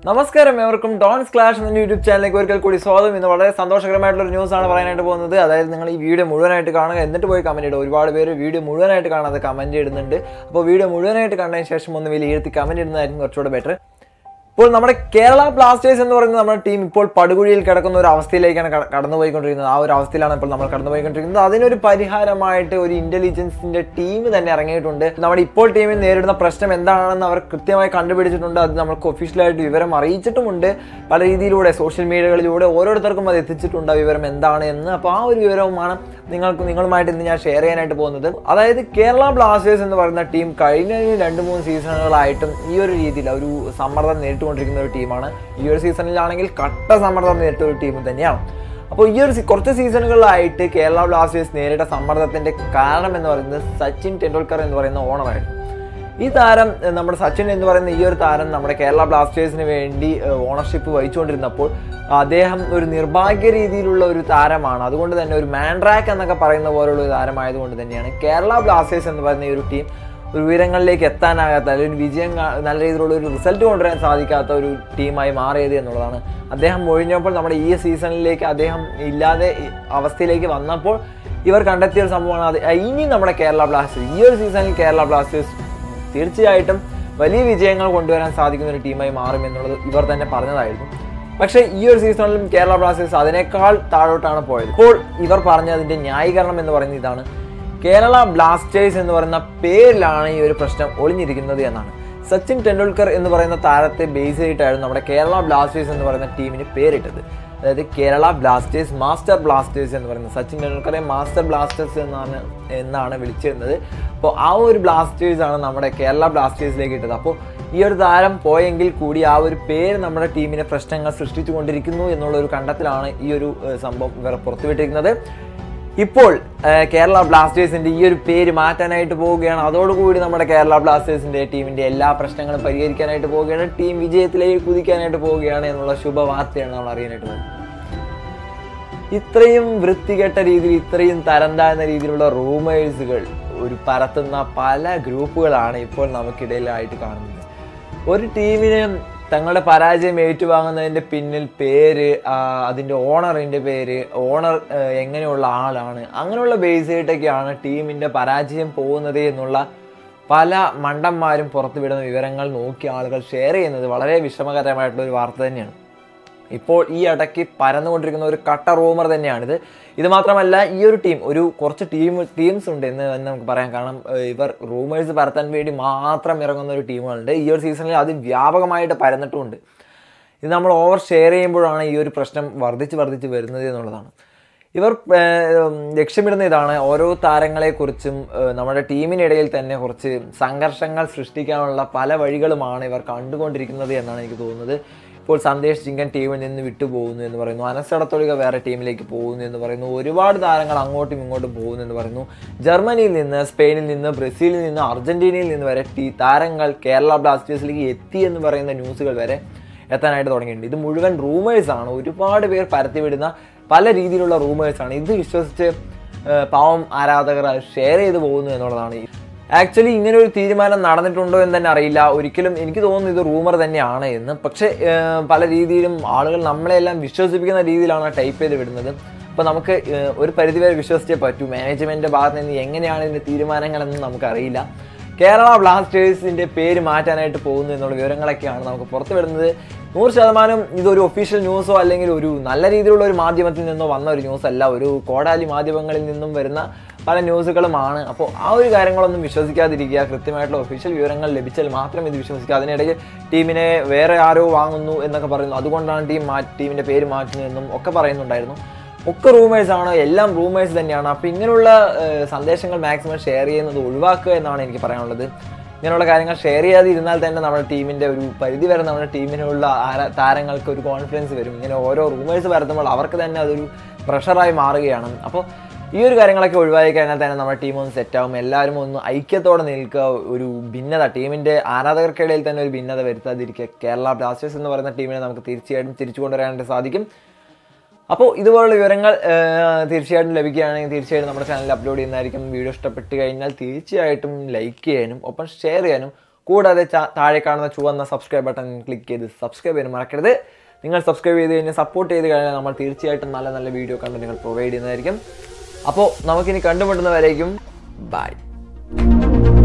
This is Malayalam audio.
നമസ്കാരം എവർക്കും ഡോൺസ് ക്ലാഷ് എന്ന യൂട്യൂബ് ചാനലിലേക്ക് ഒരിക്കൽ കൂടി സ്വാഗതം ഇന്ന് വളരെ സന്തോഷകരമായിട്ടുള്ള ഒരു ന്യൂസ് ആണ് പറയാനായിട്ട് പോകുന്നത് അതായത് നിങ്ങൾ ഈ വീഡിയോ മുഴുവനായിട്ട് കാണുക എന്നിട്ട് പോയി കമന്റ് ഇടുക ഒരുപാട് പേര് വീഡിയോ മുഴുവനായിട്ട് കാണാതെ കമന്റ് ഇടുന്നുണ്ട് അപ്പോൾ വീഡിയോ മുഴുവനായിട്ട് കണ്ടതിന് ശേഷം ഒന്ന് വിലയിരുത്തി കമന്റ് ഇടുന്നതായിരിക്കും കുറച്ചുകൂടെ ബെറ്റർ ഇപ്പോൾ നമ്മുടെ കേരള ബ്ലാസ്റ്റേഴ്സ് എന്ന് പറയുന്ന നമ്മുടെ ടീം ഇപ്പോൾ പടുകുഴിയിൽ കിടക്കുന്ന ഒരു അവസ്ഥയിലേക്കാണ് കട- കടന്നുപോയിക്കൊണ്ടിരിക്കുന്നത് ആ ഒരു അവസ്ഥയിലാണ് ഇപ്പോൾ നമ്മൾ കടന്നുപോയിക്കൊണ്ടിരിക്കുന്നത് അതിനൊരു പരിഹാരമായിട്ട് ഒരു ഇന്റലിജൻസിന്റെ ടീം തന്നെ ഇറങ്ങിയിട്ടുണ്ട് നമ്മുടെ ഇപ്പോൾ ടീമിൽ നേരിടുന്ന പ്രശ്നം എന്താണെന്ന് അവർ കൃത്യമായി കണ്ടുപിടിച്ചിട്ടുണ്ട് അത് നമുക്ക് ഒഫീഷ്യലായിട്ട് വിവരം അറിയിച്ചിട്ടുമുണ്ട് പല രീതിയിലൂടെ സോഷ്യൽ മീഡിയകളിലൂടെ ഓരോരുത്തർക്കും അത് എത്തിച്ചിട്ടുണ്ട് ആ വിവരം എന്താണ് എന്ന് അപ്പോൾ ആ ഒരു വിവരവുമാണ് നിങ്ങൾക്ക് നിങ്ങളുമായിട്ട് ഇന്ന് ഞാൻ ഷെയർ ചെയ്യാനായിട്ട് പോകുന്നത് അതായത് കേരള ബ്ലാസ്റ്റേഴ്സ് എന്ന് പറയുന്ന ടീം കഴിഞ്ഞ ഒരു രണ്ട് മൂന്ന് സീസണുകളായിട്ടും ഈ ഒരു രീതിയിൽ ഒരു സമ്മർദ്ദം നേരിട്ടുകൊണ്ടിരിക്കുന്ന ഒരു ടീമാണ് ഈ ഒരു സീസണിലാണെങ്കിൽ കട്ട സമ്മർദ്ദം നേരിട്ട ഒരു ടീം തന്നെയാണ് അപ്പോൾ ഈ ഒരു സീ- കുറച്ച് സീസണുകളിലായിട്ട് കേരള ബ്ലാസ്റ്റേഴ്സ് നേരിട്ട സമ്മർദ്ദത്തിന്റെ കാരണം എന്ന് പറയുന്നത് സച്ചിൻ ടെണ്ടുൽക്കർ എന്ന് പറയുന്ന ഓണറായിരുന്നു ഈ താരം ഏഹ്, നമ്മുടെ സച്ചിൻ എന്ന് പറയുന്ന ഈ ഒരു താരം നമ്മുടെ കേരള ബ്ലാസ്റ്റേഴ്സിന് വേണ്ടി ഓണർഷിപ്പ് വഹിച്ചുകൊണ്ടിരുന്നപ്പോൾ അദ്ദേഹം ഒരു നിർഭാഗ്യ രീതിയിലുള്ള ഒരു താരമാണ് അതുകൊണ്ട് തന്നെ ഒരു മാൻഡ്രാക്ക് എന്നൊക്കെ പറയുന്ന പോലുള്ള ഒരു താരമായതുകൊണ്ട് തന്നെയാണ് കേരള ബ്ലാസ്റ്റേഴ്സ് എന്ന് പറയുന്ന ഈ ഒരു ടീം ഒരു ഉയരങ്ങളിലേക്ക് എത്താനാകാത്ത അല്ലെങ്കിൽ ഒരു വിജയം കാ- നല്ല രീതിയിലുള്ള ഒരു റിസൾട്ട് കൊണ്ടുവരാൻ സാധിക്കാത്ത ഒരു ടീമായി മാറിയത് എന്നുള്ളതാണ് അദ്ദേഹം ഒഴിഞ്ഞപ്പോൾ നമ്മുടെ ഈ സീസണിലേക്ക് അദ്ദേഹം ഇല്ലാതെ ഈ അവസ്ഥയിലേക്ക് വന്നപ്പോൾ ഇവർ കണ്ടെത്തിയ ഒരു സംഭവമാണ് അത് ഇനി നമ്മുടെ കേരള ബ്ലാസ്റ്റേഴ്സ് ഈ ഒരു സീസണിൽ കേരള ബ്ലാസ്റ്റേഴ്സ് തീർച്ചയായിട്ടും വലിയ വിജയങ്ങൾ കൊണ്ടുവരാൻ സാധിക്കുന്ന ഒരു ടീമായി മാറും എന്നുള്ളത് ഇവർ തന്നെ പറഞ്ഞതായിരുന്നു പക്ഷേ ഈ ഒരു സീസണിലും കേരള ബ്ലാസ്റ്റേഴ്സ് അതിനേക്കാൾ താഴോട്ടാണ് പോയത് ഇപ്പോൾ ഇവർ പറഞ്ഞതിന്റെ ന്യായീകരണം എന്ന് പറയുന്നത് ഇതാണ് കേരള ബ്ലാസ്റ്റേഴ്സ് എന്ന് പറയുന്ന പേരിലാണ് ഈ ഒരു പ്രശ്നം ഒളിഞ്ഞിരിക്കുന്നത് എന്നാണ് സച്ചിൻ ടെണ്ടുൽക്കർ എന്ന് പറയുന്ന താരത്തെ ബേസ് ചെയ്തിട്ടായിരുന്നു നമ്മുടെ കേരള ബ്ലാസ്റ്റേഴ്സ് എന്ന് പറയുന്ന ടീമിന് പേരിട്ടത് അതായത് കേരള ബ്ലാസ്റ്റേഴ്സ് മാസ്റ്റർ ബ്ലാസ്റ്റേഴ്സ് എന്ന് പറയുന്നത് സച്ചിൻ ടെണ്ടുൽക്കറെ മാസ്റ്റർ ബ്ലാസ്റ്റേഴ്സ് എന്നാണ് എന്നാണ് വിളിച്ചിരുന്നത് അപ്പോൾ ആ ഒരു ബ്ലാസ്റ്റേഴ്സ് ആണ് നമ്മുടെ കേരള ബ്ലാസ്റ്റേഴ്സിലേക്ക് ഇട്ടത് അപ്പോൾ ഈ ഒരു താരം പോയെങ്കിൽ കൂടി ആ ഒരു പേര് നമ്മുടെ ടീമിനെ പ്രശ്നങ്ങൾ സൃഷ്ടിച്ചു കൊണ്ടിരിക്കുന്നു എന്നുള്ള ഒരു കണ്ടെത്തലാണ് ഈ ഒരു ഏഹ്, സംഭവം ഇവർ പുറത്തുവിട്ടിരിക്കുന്നത് ഇപ്പോൾ ഏഹ്, കേരള ബ്ലാസ്റ്റേഴ്സിന്റെ ഈ ഒരു പേര് മാറ്റാനായിട്ട് പോവുകയാണ് അതോടുകൂടി നമ്മുടെ കേരള ബ്ലാസ്റ്റേഴ്സിന്റെ ടീമിന്റെ എല്ലാ പ്രശ്നങ്ങളും പരിഹരിക്കാനായിട്ട് പോവുകയാണ് ടീം വിജയത്തിലേക്ക് കുതിക്കാനായിട്ട് പോവുകയാണ് എന്നുള്ള ശുഭവാർത്തയാണ് നമ്മൾ അറിയാനായിട്ട് പോകുന്നത് ഇത്രയും വൃത്തികെട്ട രീതിയിൽ ഇത്രയും തരം താഴ്ന്ന രീതിയിലുള്ള റൂമേഴ്സുകൾ ഒരു പരത്തുന്ന പല ഗ്രൂപ്പുകളാണ് ഇപ്പോൾ നമുക്കിടയിലായിട്ട് കാണുന്നത് ഒരു ടീമിന് തങ്ങളുടെ പരാജയം ഏറ്റുവാങ്ങുന്നതിൻ്റെ പിന്നിൽ പേര് ആ, അതിൻ്റെ ഓണറിൻ്റെ പേര് ഓണർ എങ്ങനെയുള്ള ആളാണ് അങ്ങനെയുള്ള ബേസ് ചെയ്തിട്ടൊക്കെയാണ് ടീമിൻ്റെ പരാജയം പോകുന്നത് എന്നുള്ള പല മണ്ടന്മാരും പുറത്തുവിടുന്ന വിവരങ്ങൾ നോക്കി ആളുകൾ ഷെയർ ചെയ്യുന്നത് വളരെ വിഷമകരമായിട്ടുള്ള ഒരു വാർത്ത തന്നെയാണ് ഇപ്പോൾ ഈ ഇടയ്ക്ക് പരന്നുകൊണ്ടിരിക്കുന്ന ഒരു കട്ട റൂമർ തന്നെയാണിത് ഇത് മാത്രമല്ല ഈ ഒരു ടീം ഒരു കുറച്ച് ടീം ടീംസ് ഉണ്ട് എന്ന് തന്നെ നമുക്ക് പറയാം കാരണം ഏഹ്, ഇവർ റൂമേഴ്സ് പരത്താൻ വേണ്ടി മാത്രം ഇറങ്ങുന്ന ഒരു ടീമുകളുണ്ട് ഈ ഒരു സീസണിൽ അത് വ്യാപകമായിട്ട് പരന്നിട്ടുമുണ്ട് ഇത് നമ്മൾ ഓവർ ഷെയർ ചെയ്യുമ്പോഴാണ് ഈ ഒരു പ്രശ്നം വർദ്ധിച്ച് വർദ്ധിച്ച് വരുന്നത് എന്നുള്ളതാണ് ഇവർ ഏഹ്, ലക്ഷ്യമിടുന്ന ഇതാണ് ഓരോ താരങ്ങളെക്കുറിച്ചും ഏഹ്, നമ്മുടെ ടീമിനിടയിൽ തന്നെ കുറച്ച് സംഘർഷങ്ങൾ സൃഷ്ടിക്കാനുള്ള പല വഴികളുമാണ് ഇവർ കണ്ടുകൊണ്ടിരിക്കുന്നത് എന്നാണ് എനിക്ക് തോന്നുന്നത് ഇപ്പോൾ സന്ദേശ് ചിങ്കൻ ടീമിൽ നിന്ന് വിട്ടുപോകുന്നു എന്ന് പറയുന്നു അനസടത്തൊളിക വേറെ ടീമിലേക്ക് പോകുന്നു എന്ന് പറയുന്നു ഒരുപാട് താരങ്ങൾ അങ്ങോട്ടും ഇങ്ങോട്ടും പോകുന്നു എന്ന് പറയുന്നു ജർമ്മനിയിൽ നിന്ന് സ്പെയിനിൽ നിന്ന് ബ്രസീലിൽ നിന്ന് അർജന്റീനയിൽ നിന്ന് വരെ ടീ താരങ്ങൾ കേരള ബ്ലാസ്റ്റേഴ്സിലേക്ക് എത്തി എന്ന് പറയുന്ന ന്യൂസുകൾ വരെ എത്താനായിട്ട് തുടങ്ങിയിട്ടുണ്ട് ഇത് മുഴുവൻ റൂമേഴ്സ് ആണ് ഒരുപാട് പേർ പരത്തിവിടുന്ന പല രീതിയിലുള്ള റൂമേഴ്സ് ആണ് ഇത് വിശ്വസിച്ച് ഏഹ്, പാവം ആരാധകർ ഷെയർ ചെയ്ത് പോകുന്നു എന്നുള്ളതാണ് ആക്ച്വലി ഇങ്ങനെ ഒരു തീരുമാനം നടന്നിട്ടുണ്ടോ എന്ന് തന്നെ അറിയില്ല ഒരിക്കലും എനിക്ക് തോന്നുന്നു ഇത് റൂമർ തന്നെയാണ് എന്ന് പക്ഷേ ഏഹ്, പല രീതിയിലും ആളുകൾ നമ്മളെല്ലാം വിശ്വസിപ്പിക്കുന്ന രീതിയിലാണ് ടൈപ്പ് ചെയ്ത് വിടുന്നത് അപ്പോൾ നമുക്ക് ഏഹ്, ഒരു പരിധിവരെ വിശ്വസിച്ചേ പറ്റൂ മാനേജ്മെൻറ്റിൻ്റെ ഭാഗത്ത് നിന്ന് എങ്ങനെയാണ് ഇതിൻ്റെ തീരുമാനങ്ങളെന്ന് നമുക്കറിയില്ല കേരള ബ്ലാസ്റ്റേഴ്സിന്റെ പേര് മാറ്റാനായിട്ട് പോകുന്നു എന്നുള്ള വിവരങ്ങളൊക്കെയാണ് നമുക്ക് പുറത്തു വിടുന്നത് നൂറ് ശതമാനം ഇതൊരു ഒഫീഷ്യൽ ന്യൂസോ അല്ലെങ്കിൽ ഒരു നല്ല രീതിയിലുള്ള ഒരു മാധ്യമത്തിൽ നിന്നോ വന്ന ഒരു ന്യൂസ് അല്ല ഒരു കോടാലി മാധ്യമങ്ങളിൽ നിന്നും വരുന്ന പല ന്യൂസുകളുമാണ് അപ്പോൾ ആ ഒരു കാര്യങ്ങളൊന്നും വിശ്വസിക്കാതിരിക്കുക കൃത്യമായിട്ടുള്ള ഒഫീഷ്യൽ വിവരങ്ങൾ ലഭിച്ചാൽ മാത്രം ഇത് വിശ്വസിക്കുക അതിനിടയിൽ ടീമിനെ വേറെ ആരോ വാങ്ങുന്നു എന്നൊക്കെ പറയുന്നു അതുകൊണ്ടാണ് ടീം മാ ടീമിന്റെ പേര് മാറ്റുന്നു എന്നും ഒക്കെ പറയുന്നുണ്ടായിരുന്നു ഒക്കെ റൂമേഴ്സ് ആണ് എല്ലാം റൂമേഴ്സ് തന്നെയാണ് അപ്പോൾ ഇങ്ങനെയുള്ള ഏഹ്, സന്ദേശങ്ങൾ മാക്സിമം ഷെയർ ചെയ്യുന്നത് ഒഴിവാക്കുക എന്നാണ് എനിക്ക് പറയാനുള്ളത് ഇങ്ങനെയുള്ള കാര്യങ്ങൾ ഷെയർ ചെയ്യാതെ ഇരുന്നാൽ തന്നെ നമ്മുടെ ടീമിൻ്റെ ഒരു പരിധി വരെ നമ്മുടെ ടീമിനുള്ള ആര- താരങ്ങൾക്ക് ഒരു കോൺഫിഡൻസ് വരും ഇങ്ങനെ ഓരോ റൂമേഴ്സ് പരത്തുമ്പോൾ അവർക്ക് തന്നെ അതൊരു പ്രഷറായി മാറുകയാണ് അപ്പോൾ ഈ ഒരു കാര്യങ്ങളൊക്കെ ഒഴിവാക്കി കഴിഞ്ഞാൽ തന്നെ നമ്മുടെ ടീം ഒന്ന് സെറ്റാവും എല്ലാവരും ഒന്ന് ഐക്യത്തോടെ നിൽക്കുക ഒരു ഭിന്നത ടീമിൻ്റെ ആരാധകർക്കിടയിൽ തന്നെ ഒരു ഭിന്നത വരുത്താതിരിക്കുക കേരള ബ്ലാസ്റ്റേഴ്സ് എന്ന് പറയുന്ന ടീമിനെ നമുക്ക് തീർച്ചയായിട്ടും തിരിച്ചു കൊണ്ടുവരാനായിട്ട് സാധിക്കും അപ്പോൾ ഇതുപോലുള്ള വിവരങ്ങൾ ആ, തീർച്ചയായിട്ടും ലഭിക്കുകയാണെങ്കിൽ തീർച്ചയായിട്ടും നമ്മുടെ ചാനലിൽ അപ്ലോഡ് ചെയ്യുന്നതായിരിക്കും വീഡിയോ ഇഷ്ടപ്പെട്ട് കഴിഞ്ഞാൽ തീർച്ചയായിട്ടും ലൈക്ക് ചെയ്യാനും ഒപ്പം ഷെയർ ചെയ്യാനും കൂടാതെ ചാ- താഴെ കാണുന്ന ചുവന്ന സബ്സ്ക്രൈബ് ബട്ടൺ ക്ലിക്ക് ചെയ്ത് സബ്സ്ക്രൈബ് ചെയ്യാൻ മറക്കരുത് നിങ്ങൾ സബ്സ്ക്രൈബ് ചെയ്ത് കഴിഞ്ഞാൽ സപ്പോർട്ട് ചെയ്ത് കഴിഞ്ഞാൽ നമ്മൾ തീർച്ചയായിട്ടും നല്ല നല്ല വീഡിയോ കണ്ടന്റുകൾ പ്രൊവൈഡ് ചെയ്യുന്നതായിരിക്കും അപ്പോൾ നമുക്കിനി കണ്ടുമുട്ടുന്നവരേക്കും ബൈ